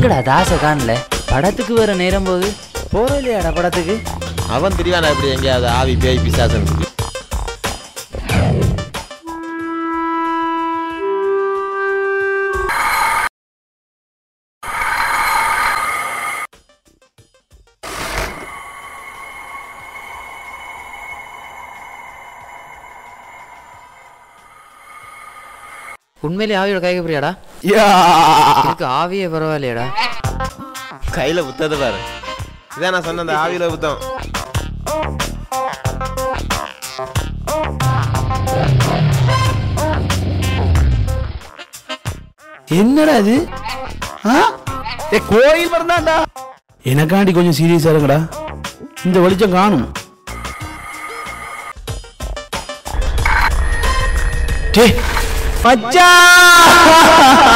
எங்கடா தாசை காணல படத்துக்கு வேற நேரம் போகுது போற இல்லையாடா படத்துக்கு அவன் திரிவானா இப்படி எங்கேயாவது ஆவி பேய் பிசாசன் உண்மையிலே ஆவியோட கைக்க போறியாடா இதுக்கு ஆவியே பரவாயில்லையாடா கையில புத்தத்தை பாரு இதான் நான் சொன்ன அந்த ஆவியில புத்தம் என்னடா இது ஆ ஏ கோயில் பிறந்தாண்டா எனக்காண்டி கொஞ்சம் சீரியஸா இருக்கடா இந்த வெளிச்சம் காணும் டேய் மச்சான்